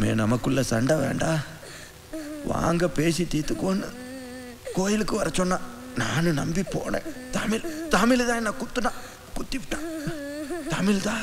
இனிமே நமக்குள்ள சண்டை வேண்டாம் வாங்க பேசி தீர்த்துக்கோன்னு கோயிலுக்கு வர சொன்னா நானும் நம்பி போனேன் தமிழ் தமிழ் தான் என்ன குத்துனா குத்தி விட்டான் தமிழ் தான்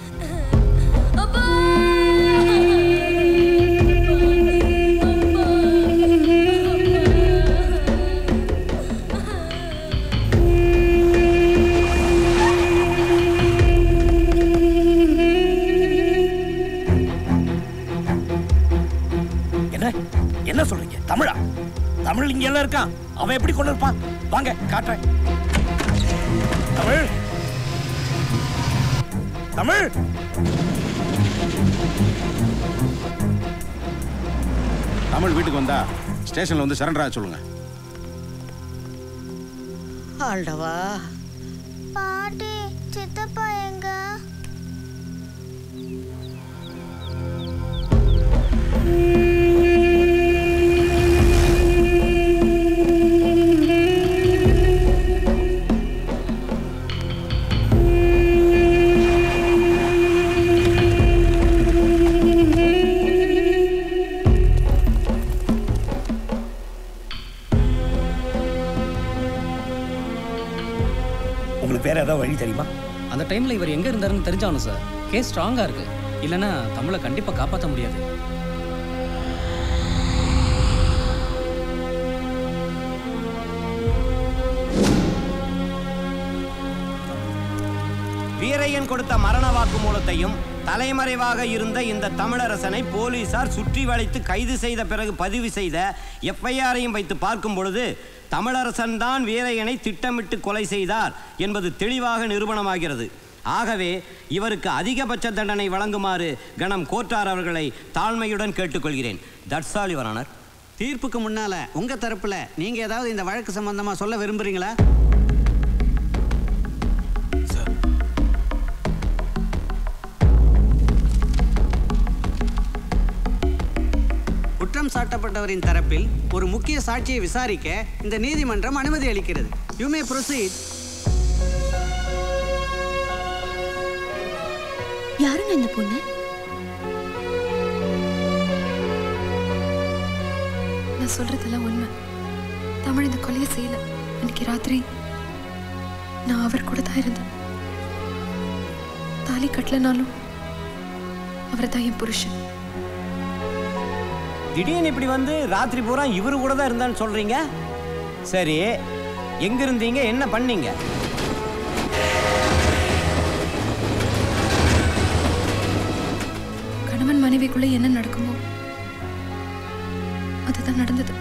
என்ன என்ன சொல்றீங்க தமிழா தமிழ் இங்க எல்லாம் இருக்கான் அவன் எப்படி கொண்டு இருப்பான் வாங்க காட்டுறேன் தமிழ் தமிழ் தமிழ் வீட்டுக்கு வந்தா ஸ்டேஷன்ல வந்து சரண்டர் ஆக சொல்லுங்க ஆண்டவா பாட்டி சித்தப்பா எங்க உங்களுக்கு வேற ஏதாவது வழி தெரியுமா அந்த டைம்ல இவர் எங்க இருந்தாருன்னு தெரிஞ்சாகணும் சார் கேஸ் ஸ்ட்ராங்கா இருக்கு இல்லைன்னா தமிழை கண்டிப்பா காப்பாற்ற முடியாது வீரையன் கொடுத்த மரண வாக்குமூலத்தையும் தலைமறைவாக இருந்த இந்த தமிழரசனை போலீசார் சுற்றி வளைத்து கைது செய்த பிறகு பதிவு செய்த எஃப்ஐஆரையும் வைத்து பார்க்கும் பொழுது தமிழரசன் தான் வீரையனை திட்டமிட்டு கொலை செய்தார் என்பது தெளிவாக நிரூபணமாகிறது ஆகவே இவருக்கு அதிகபட்ச தண்டனை வழங்குமாறு கணம் கோட்டார் அவர்களை தாழ்மையுடன் கேட்டுக்கொள்கிறேன் தட்ஸ் ஆல் யுவர் ஆனர் தீர்ப்புக்கு முன்னால உங்க தரப்புல நீங்க ஏதாவது இந்த வழக்கு சம்பந்தமா சொல்ல விரும்புறீங்களா குற்றம் சாட்டப்பட்டவரின் தரப்பில் ஒரு முக்கிய சாட்சியை விசாரிக்க இந்த நீதிமன்றம் அனுமதி அளிக்கிறது யூ மே ப்ரொசீட் யாருங்க இந்த பொண்ணு நான் சொல்றதெல்லாம் உண்மை தமிழ் இந்த கொலையை செய்யல அன்னைக்கு ராத்திரி நான் அவர் கூட தான் இருந்தேன் தாலி கட்டலனாலும் அவர் தான் என் புருஷன் திடீர்னு இப்படி வந்து ராத்திரி பூரா இவரு கூட தான் இருந்தான்னு சொல்றீங்க சரி எங்க இருந்தீங்க என்ன பண்ணீங்க கணவன் மனைவிக்குள்ள என்ன நடக்குமோ அதுதான் நடந்தது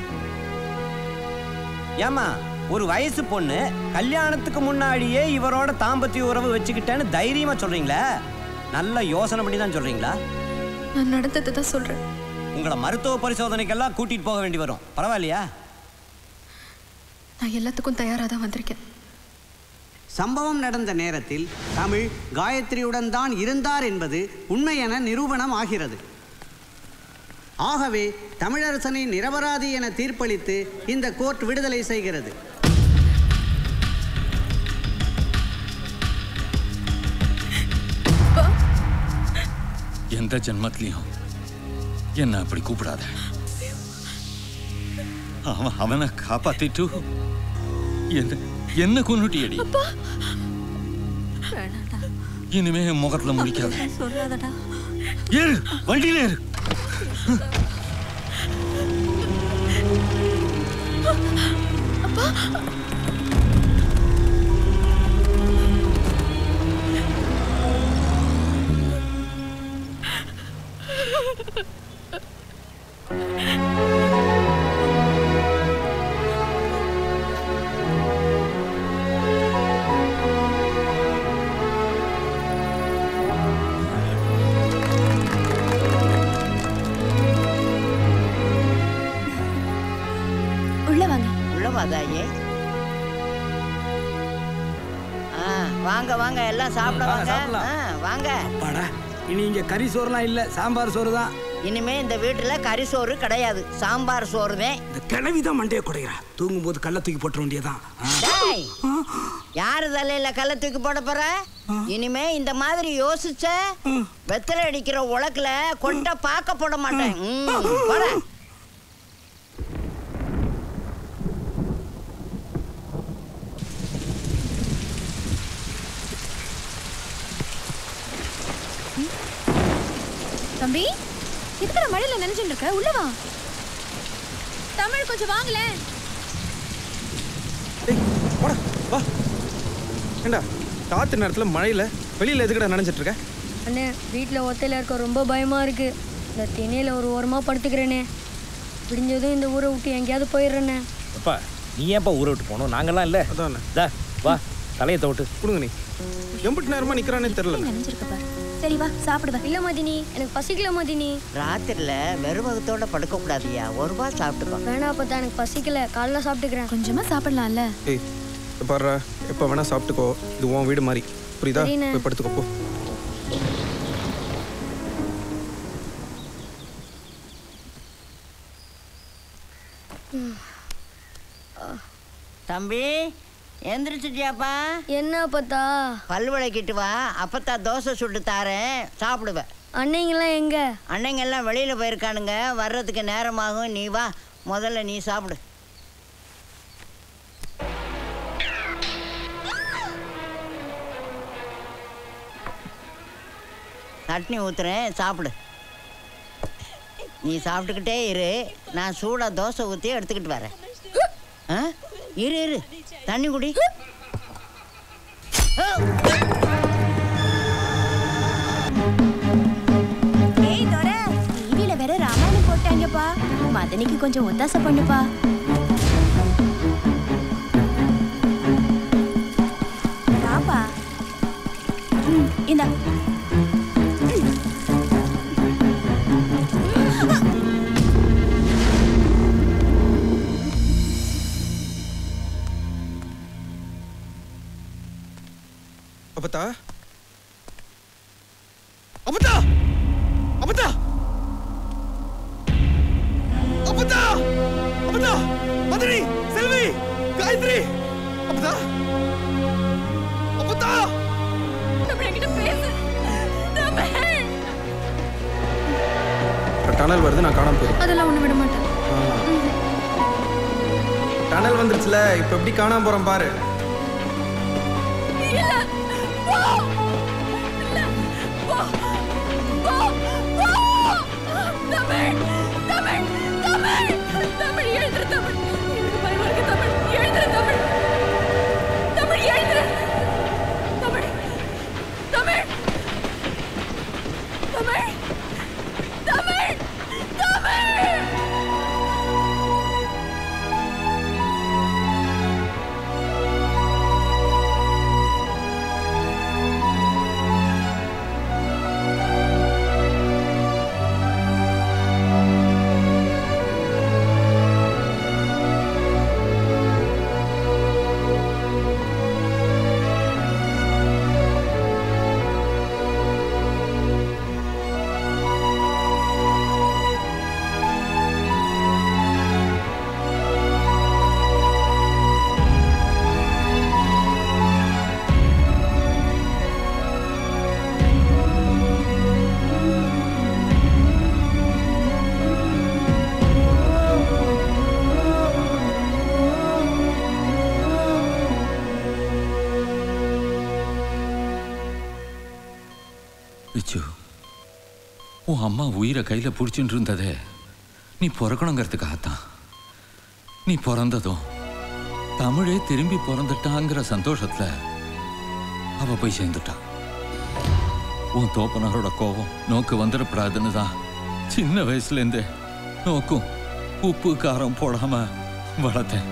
ஏமா ஒரு வயசு பொண்ணு கல்யாணத்துக்கு முன்னாடியே இவரோட தாம்பத்திய உறவு வச்சுக்கிட்டேன்னு தைரியமா சொல்றீங்களா நல்ல யோசனை பண்ணி தான் சொல்றீங்களா நான் நடந்ததை தான் சொல்றேன் உங்களை மருத்துவ பரிசோதனைக்கெல்லாம் கூட்டிட்டு போக வேண்டி வரும் பரவாயில்லையா நான் எல்லாத்துக்கும் தயாராக தான் வந்திருக்கேன் சம்பவம் நடந்த நேரத்தில் தமிழ் காயத்ரியுடன் தான் இருந்தார் என்பது உண்மை என நிரூபணம் ஆகிறது ஆகவே தமிழரசனை நிரபராதி என தீர்ப்பளித்து இந்த கோர்ட் விடுதலை செய்கிறது எந்த ஜென்மத்திலையும் என்ன அப்படி கூப்பிடாத அவன் அவனை காப்பாத்திட்டு என்ன என்ன கொன்னுட்டியடி இனிமே என் முகத்துல முடிக்காத சொல்லாதடா ஏறு வண்டியில ஏறு உள்ள வாங்க உள்ளவாதாயே ஆ வாங்க வாங்க எல்லாம் சாப்பிட வாங்க, வாங்க சாப்பிடலாம். ஆ, வாங்க அப்பாடா இனி இங்க கறி சோறுலாம் இல்ல சாம்பார் சோறு தான் இனிமே இந்த வீட்டுல கறி சோறு கிடையாது சாம்பார் சோறு தான் இந்த கிழவி தான் மண்டையை குடைகிறா தூங்கும்போது கள்ள தூக்கி போட்டுற வேண்டியதான் டேய் யாரு தலையில கல்ல தூக்கி போட போற இனிமே இந்த மாதிரி யோசிச்ச வெத்தலை அடிக்கிற உலக்குல கொண்ட பார்க்க போட மாட்டேன் ம், போடா. தம்பி இதுக்கு மழையில நினைச்சுட்டு இருக்க உள்ள வா தமிழ் கொஞ்சம் வாங்கலேன் போடா வா ஏண்டா காத்து நேரத்தில் மழையில் வெளியில் எதுக்கடா நினைச்சிட்டு இருக்க அண்ணே வீட்டில் ஒத்தையில் இருக்க ரொம்ப பயமாக இருக்கு இந்த திணையில் ஒரு ஓரமாக படுத்துக்கிறேனே விடிஞ்சதும் இந்த ஊரை விட்டு எங்கேயாவது போயிடுறேண்ணே அப்பா நீ ஏன்ப்பா ஊரை விட்டு போகணும் நாங்கெல்லாம் இல்லை அதான் தா வா தலையை தவிட்டு கொடுங்க நீ எம்பிட்டு நேரமாக நிற்கிறானே தெரில நினைஞ்சிருக்க பாரு சரி வா சாப்பிடுவா இல்லை மதினி எனக்கு பசிக்கல மதினி ராத்திரில வெறுவகத்தோட படுக்க கூடாதியா ஒரு ரூபா சாப்பிட்டுக்கோ வேணா அப்போ எனக்கு பசிக்கல காலைல சாப்பிட்டுக்கிறேன் கொஞ்சமாக சாப்பிடலாம்ல ஏய் இப்ப பாருடா எப்போ வேணால் சாப்பிட்டுக்கோ இது உன் வீடு மாதிரி புரியுதா சரிண்ணே. போய் படுத்துக்கோ போ தம்பி எந்திரிச்சிட்டியாப்பா என்ன அப்பத்தா பல் விளக்கிட்டு வா அப்பத்தா தோசை சுட்டு தாரேன் சாப்பிடுவேன் அன்னைங்கெல்லாம் எங்க அன்னைங்க எல்லாம் வெளியில போயிருக்கானுங்க வர்றதுக்கு நேரமாகும் நீ வா முதல்ல நீ சாப்பிடு சட்னி ஊத்துறேன் சாப்பிடு நீ சாப்பிட்டுக்கிட்டே இரு நான் சூடாக தோசை ஊற்றி எடுத்துக்கிட்டு வரேன் ஆ இரு இரு தண்ணி குடி ஏய் தோர டிவில வேற ராமாயணம் போட்டாங்கப்பா மதனிக்கு கொஞ்சம் ஒத்தாசை பண்ணுப்பா பாப்பா ம், இந்தா அப்பத்தா அப்பத்தா அப்பத்தா அப்பத்தா அப்பத்தா மதுரை செல்வி காயத்ரி அப்பத்தா அப்பத்தா டனல் வருது நான் காணாம போயிடும் அதெல்லாம் ஒண்ணு விட மாட்டேன் டனல் வந்துருச்சுல இப்போ எப்படி காணாம போறோம் பாரு விச்சு உன் அம்மா உயிரை கையில பிடிச்சிட்டு இருந்ததே நீ பிறக்கணுங்கிறதுக்காகத்தான் நீ பிறந்ததும் தமிழே திரும்பி பிறந்துட்டாங்கிற சந்தோஷத்துல அவ போய் சேர்ந்துட்டா உன் தோப்பனாரோட கோபம் நோக்கு வந்துடப்படாதுன்னு தான் சின்ன வயசுல இருந்தே நோக்கும் உப்பு காரம் போடாம வளர்த்தேன்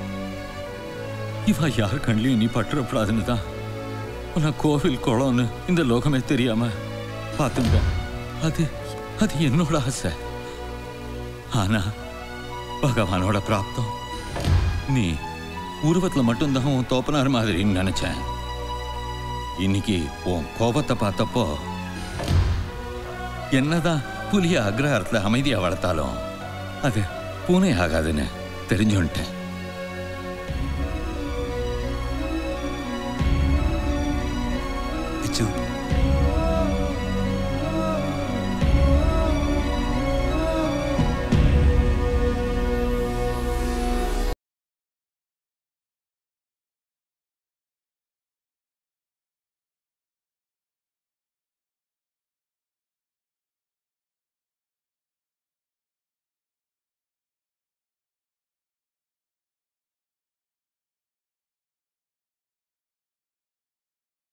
இவ யார் கண்ணிலையும் நீ பட்டுறப்படாதுன்னு தான் உன்னை கோவில் குளம்னு இந்த லோகமே தெரியாம பார்த்துங்க அது அது என்னோட ஆசை ஆனா பகவானோட பிராப்தம் நீ உருவத்துல மட்டும்தான் உன் தோப்பனார் மாதிரின்னு நினைச்சேன் இன்னைக்கு உன் கோபத்தை பார்த்தப்போ என்னதான் புலிய அக்ரஹாரத்துல அமைதியா வளர்த்தாலும் அது பூனை ஆகாதுன்னு தெரிஞ்சுன்ட்டேன்